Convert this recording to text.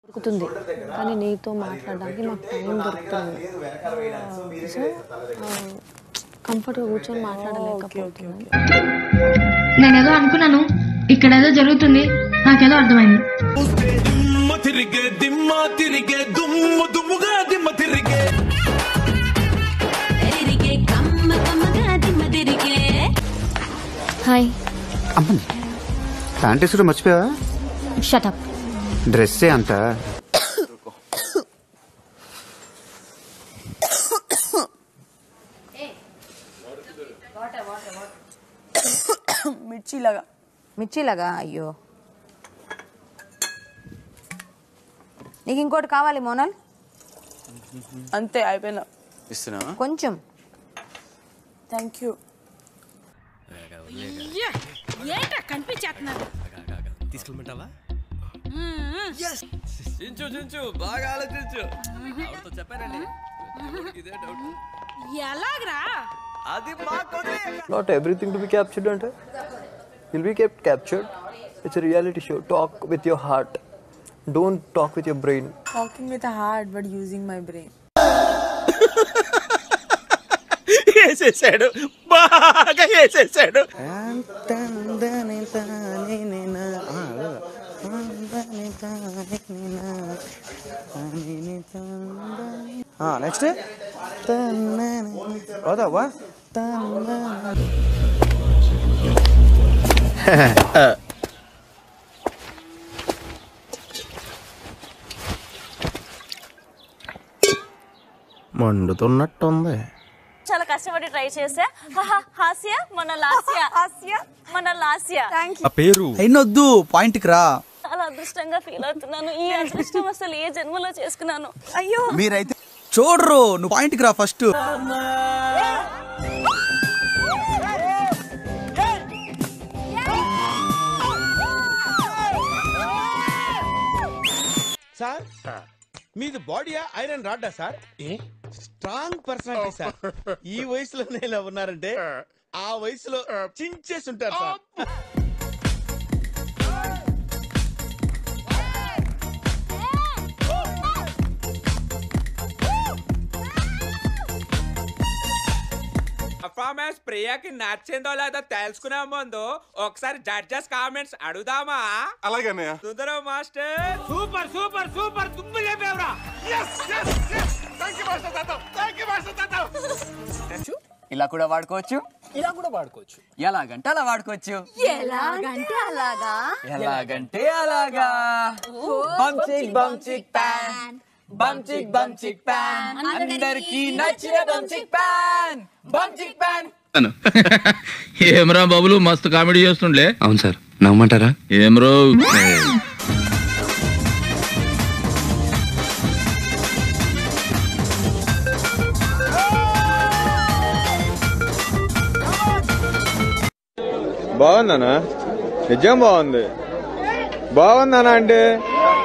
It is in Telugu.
దొరుకుతుంది కానీ నీతో మాట్లాడడానికి మాకు టైం దొరుకుతుంది సో కంఫర్ట్గా కూర్చొని మాట్లాడలేకపోతున్నాను నేనేదో అనుకున్నాను ఇక్కడ ఏదో జరుగుతుంది నాకేదో అర్థమైంది దిమ్మ తిరిగే దిమ్మ తిరిగే దుమ్ము దుమ్ముగా దిమ్మ తిరిగే తిరిగే కమ్మ కమ్మగా దిమ్మ తిరిగే హాయ్ అమ్మని ప్యాంట్ వేసుడు మర్చిపోయావా షటప్ డ్రెస్సే అంత మిర్చిలాగా మిర్చిలాగా అయ్యో నీకు ఇంకోటి కావాలి మోనల్ అంతే అయిపోయినా ఇస్తున్నావా కొంచెం థ్యాంక్ యూ ఏంటా కనిపించేస్తున్నారు చించు చించు బాగా ఆలోచించు ఆవిడతో చెప్పానండి ఇదే డౌట్ ఎలాగరా అది మాకు వదిలే. Not everything to be captured, and will be kept captured. It's a reality show. Talk with your heart. Don't talk with your brain. Talking with heart but using my brain వేసేసాడు బాగా వేసేసాడు నెక్స్ట్ అవుతావా మండుతున్నట్టుంది చాలా కష్టపడి ట్రై చేసా హహ, హాస్య మన లాస్య హాస్య మన లాస్య ఆ పేరు అయినొద్దు పాయింట్కి రా చాలా అదృష్టంగా ఫీల్ అవుతున్నాను ఈ అదృష్టం అసలు ఏ జన్మలో చేసుకున్నాను అయ్యో మీరైతే చూడరు నువ్వు పాయింట్కి రా ఫస్ట్ సార్ మీది బాడీయా ఐరన్ రాడ్డా సార్ స్ట్రాంగ్ పర్సనాలిటీ సార్ ఈ వయసులోనే ఇలా ఉన్నారంటే ఆ వయసులో చించేసి ఉంటారు సార్ పర్ఫార్మెన్స్ ప్రియాకి నచ్చిందో లేదో తెలుసుకునే ముందు ఒకసారి జడ్జెస్ కామెంట్స్ అడుగుదామా అలాగన్నయ్య Sundaram master super super super తుమ్మి లేపేవరా ఇలా కూడా వాడుకోవచ్చు ఇలా కూడా వాడుకోవచ్చు ఎలాగంటే అలా వాడుకోవచ్చు ఎలాగంటే అలాగా ఎలాగంటే అలాగా బంచిక్ బంచిక్ ప్యాన్ బంచిక్ బంచిక్ ప్యాన్ అందరికి నచ్చిన బంచిక్ ప్యాన్ బంచిక్ ప్యాన్ ఏమరా బాబులు మస్తు కామెడీ చేస్తుండే అవును సార్ నవ్వమంటారా ఏమరో బాగుందనా నిజం బాగుంది బాగుందనా అంటే